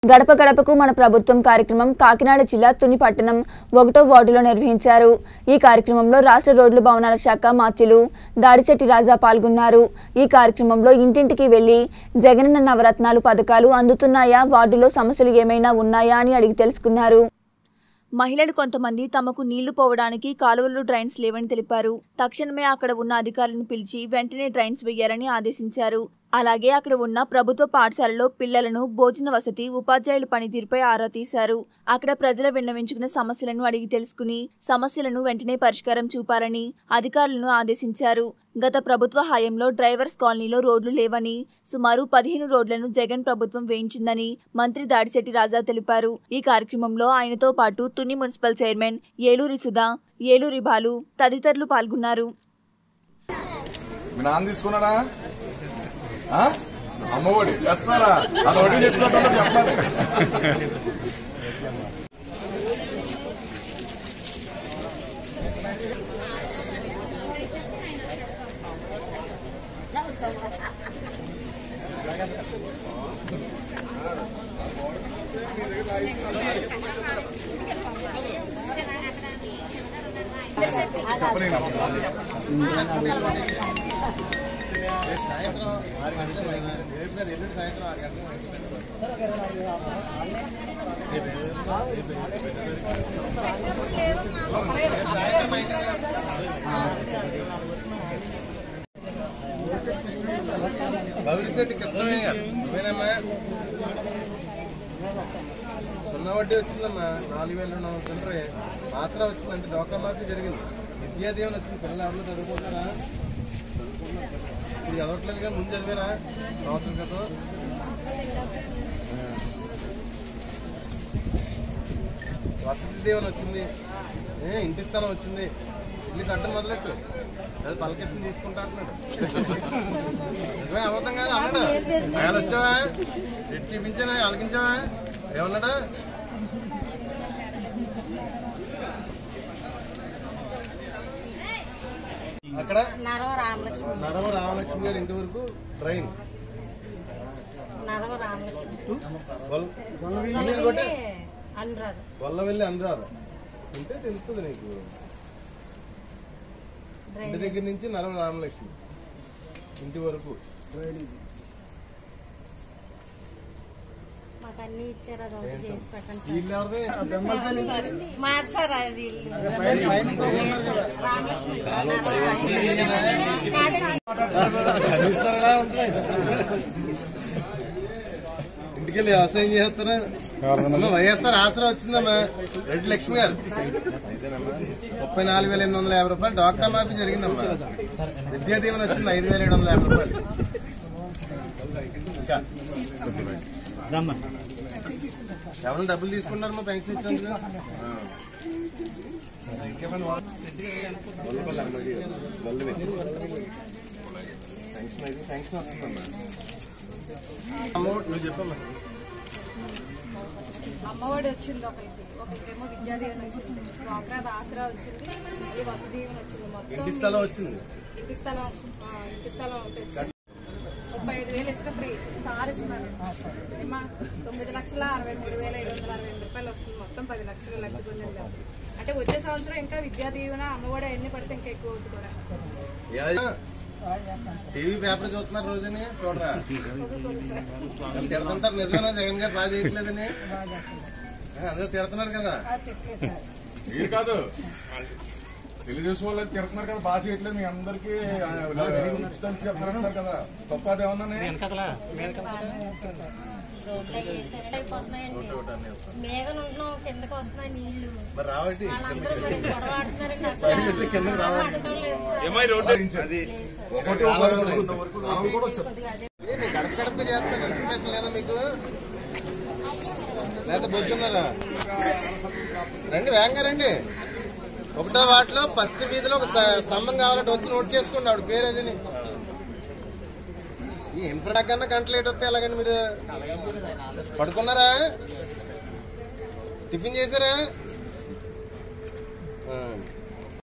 గడప గడపకు మన ప్రభుత్వం కార్యక్రమం కాకినాడ జిల్లా తుని పట్టణం ఒకటో వార్డులో నిర్వహించారు ఈ కార్యక్రమంలో రాష్ట్ర రోడ్లు భవనాల శాఖ మాత్యులు దాడిశెట్టి రాజా పాల్గొన్నారు ఈ కార్యక్రమంలో ఇంటింటికి వెళ్లి జగనన్న నవరత్నాలు పథకాలు అందుతున్నాయా వార్డులో సమస్యలు ఏమైనా ఉన్నాయా అని అడిగి తెలుసుకున్నారు మహిళలు కొంతమంది తమకు నీళ్లు పోవడానికి కాలువలు డ్రైన్స్ లేవని తెలిపారు తక్షణమే అక్కడ ఉన్న అధికారులను పిలిచి వెంటనే డ్రైన్స్ వేయాలని ఆదేశించారు అలాగే అక్కడ ఉన్న ప్రభుత్వ పాఠశాలలో పిల్లలను భోజన వసతి ఉపాధ్యాయుల పనితీరుపై ఆరా తీశారు అక్కడ ప్రజలు విన్నవించుకున్న సమస్యలను అడిగి తెలుసుకుని సమస్యలను వెంటనే పరిష్కారం చూపాలని అధికారులను ఆదేశించారు గత ప్రభుత్వ హయాంలో డ్రైవర్స్ కాలనీలో రోడ్లు లేవని సుమారు పదిహేను రోడ్లను జగన్ ప్రభుత్వం వేయించిందని మంత్రి దాడిశెట్టి రాజా తెలిపారు ఈ కార్యక్రమంలో ఆయనతో పాటు తుని మున్సిపల్ చైర్మన్ ఏలూరి సుధా ఏలూరి బాలు తదితరులు పాల్గొన్నారు మీ నాన్న తీసుకున్నాడా ఆ? అమ్మఒడి వస్తారా అది ఒకటి చెప్పినట్టు చెప్పాలి భవిష్యత్తు కృష్ణవేణి గారు నువ్వేనమ్మా సున్నా వడ్డీ వచ్చిందమ్మా నాలుగు వేల రెండు వందల చిల్లరే ఆసరా వచ్చిందంటే డోక్రా మాఫీ జరిగింది విద్యా దీవెన వచ్చింది పిల్లలు ఎవరు చదువుకుంటారా ఇప్పుడు చదవట్లేదు కానీ ముందు చదివారా సంవత్సరం క్రితం వసతి దీవెన వచ్చింది ఏ ఇంటి స్థలం వచ్చింది ఇల్లు కట్టడం మొదలెట్టు అది పలకృష్ణ తీసుకుంటా అంటున్నాడు నిజమే అబద్ధం కాదు అన్నాడు ఆయన వచ్చావా ఎట్టి చూపించానా అలకించావా ఏమన్నాడా అక్కడ నరవ రామలక్ష్మి నరవ రామలక్ష్మి గారు ఇంతవరకు ట్రైన్ నరవ రామలక్ష్మి వల్- గొల్లవెల్లి అనురాధ వల్ల వెళ్ళి అనురాధ ఉంటే తెలుస్తుంది నీకు ఇంటి దగ్గర నుంచి నరవ రామలక్ష్మి ఇంటి వరకు మాకు అన్ని ఇచ్చారు అది ఒకటి చేసి పెట్టండి వీళ్ళు ఎవరిది మాది సార్ అది ఇల్లు. రామలక్ష్మి కనిపిస్తారా ఉంటాయి ఇంటికెళ్ళి వ్యవసాయం చేస్తారా అమ్మ వైఎస్ఆర్ ఆసరా వచ్చిందమ్మా రెడ్డి లక్ష్మి గారు ముప్పై నాలుగు వేల ఎనిమిది వందల యాభై రూపాయలు డాక్టర్ మాఫీ జరిగిందమ్మా విద్యా దీవెన వచ్చింది ఐదు వేల ఏడు వందల యాభై రూపాయలు ఇంకా ఎవరైనా డబ్బులు తీసుకున్నారమ్మా పెన్షన్ ఇచ్చినందుకు ఆ. వల్లపల్లి అమ్మడి గారు. వల్లవి. పెన్షన్ అయితే పెన్షన్ వస్తుందమ్మా అమౌంట్ నువ్వు చెప్పమ్మా అమ్మఒడి వచ్చింది ఒకరికి ఒకరికేమో విద్యాదీవెన వచ్చింది డ్వాక్రా ఆసరా వచ్చింది మళ్ళీ వసతి దీవెన వచ్చింది మొత్తం ఇంటి స్థలం వచ్చింది ఇంటి స్థలం ఆ, ఇంటి స్థలం ఒకటి వచ్చింది ముప్పై ఐదు వేలు ఇసుక ఫ్రీ సార్ ఇస్తున్నారు ఏమా తొమ్మిది లక్షల అరవై మూడు వేల ఏడు వందల అరవై ఎనిమిది రూపాయలు వస్తుంది మొత్తం పది లక్షలు లబ్ధి పొందింది అంటే వచ్చే సంవత్సరం ఇంకా విద్యా దీవెన అమ్మఒడి అన్ని పడితే ఇంకా ఎక్కువ అవుతుంది కూడా టీవీ పేపర్ చూస్తున్నారు రోజుని చూడరా వాళ్ళు తిడుతుంటారు నిజమేనా జగన్ గారు బాగా చేయట్లేదని ఆ, అందరూ తిడుతున్నారు కదా మీరు కాదు తెలుగుదేశం వాళ్ళు తిడుతున్నారు కదా బాగా చేయట్లేదు మీ అందరికీ ఆ, ఉచితాలు చెప్తారంటారు కదా తప్ప అదేమన్నా రోడ్లు అయ్యి సెట్ అయిపోతున్నాయండి మేఘన ఉంటున్నాం కిందకి వస్తున్నాయి నీళ్లు మరి రావట్టి వాళ్ళందరూ మరి గొడవ ఆడుతున్నారండి అసలు గొడవ ఆడటం లేదు సార్. అది ఒకటి ఒక ఆమె కూడా వచ్చారు కొద్దిగా అదే ఏ, మీ గడప గడప చేస్తున్న ఇన్ఫర్మేషన్ లేదా మీకు లేదా బొచ్చున్నారా రండి వేగంగా రండి ఒకటో వాటిలో ఫస్ట్ వీధిలో ఒక స్త- స్తంభం కావాలంటే వచ్చి నోట్ చేసుకోండి ఆవిడ పేరు అది ఈ ఇన్ఫ్రా కన్నా గంట లేట్ వస్తే ఎలాగండి మీరు పడుకున్నారా టిఫిన్ చేశారా ఆ.